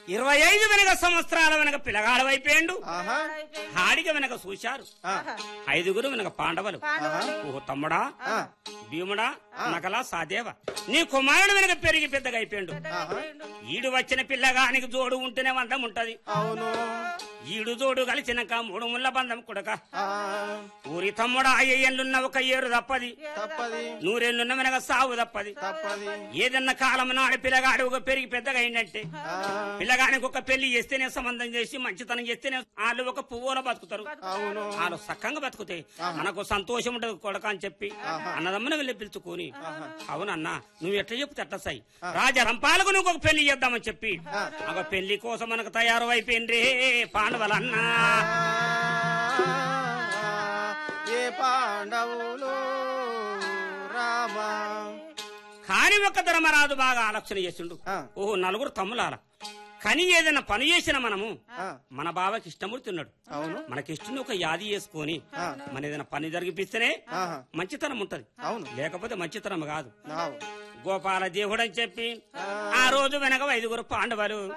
ఇరవై ఐదు వెనక సంవత్సరాల వెనక పిల్లగాడవైపోయిండు ఆహా హాడిక వెనక చూశారు ఆ, ఐదుగురు వెనక పాండవులు ఓ తమ్ముడా ఆ, భీముడా నకలా సాదేవ నీ కుమారుడు వెనక పెరిగి పెద్దగా అయిపోయిండు ఆహా ఈడు వచ్చిన పిల్లగానికి జోడు ఉంటేనే వందం ఉంటది అవును ఈడు జోడు కలిసినాక మూడు ముళ్ళ బంధం కొడక ఆ, ఊరి తమ్ముడా అయ్యేళ్ళున్న ఒక ఏరు తప్పది తప్పది నూరేళ్ళున్న వెనక సావు తప్పది తప్పది ఏదన్నా కాలం నాడు పిల్లగాడు ఒక పెరిగి పెద్దగా అయిందంటే ఆ, పిల్లగానికి ఒక పెళ్లి చేస్తేనే సంబంధం చేసి మంచితనం చేస్తేనే వాళ్ళు ఒక పువ్వులో బతుకుతారు అవును వాళ్ళు సక్కంగా బతుకుతాయి మనకు సంతోషం ఉంటది కొడక అని చెప్పి అన్నదమ్మని వెళ్ళి పిలుచుకొని అవునన్నా నువ్వు ఎట్లా చెప్తే అట్లా సాయి రాజా రంపాలకు నువ్వు ఒక పెళ్లి చేద్దామని చెప్పి ఒక పెళ్లి కోసం మనకు తయారు అయిపోయిండ్రే పాండవులన్నా ఆ, ఏ పాండవులు రామ కాని ఒక్క ధర్మరాజు బాగా ఆలోచన చేసిండు ఆ. ఓహో నలుగురు తమ్ములాల కానీ ఏదైనా పని చేసిన మనము ఆ, మన బావకి ఇష్టమూర్తి ఉన్నాడు అవును మనకిష్టం ఒక యాది చేసుకొని ఆ. మన ఏదైనా పని జరిగిపిస్తేనే ఆహా మంచితనం ఉంటది అవును లేకపోతే మంచితనం కాదు అవు గోపాల దేవుడు అని చెప్పి ఆ రోజు వెనక ఐదుగురు పాండవులు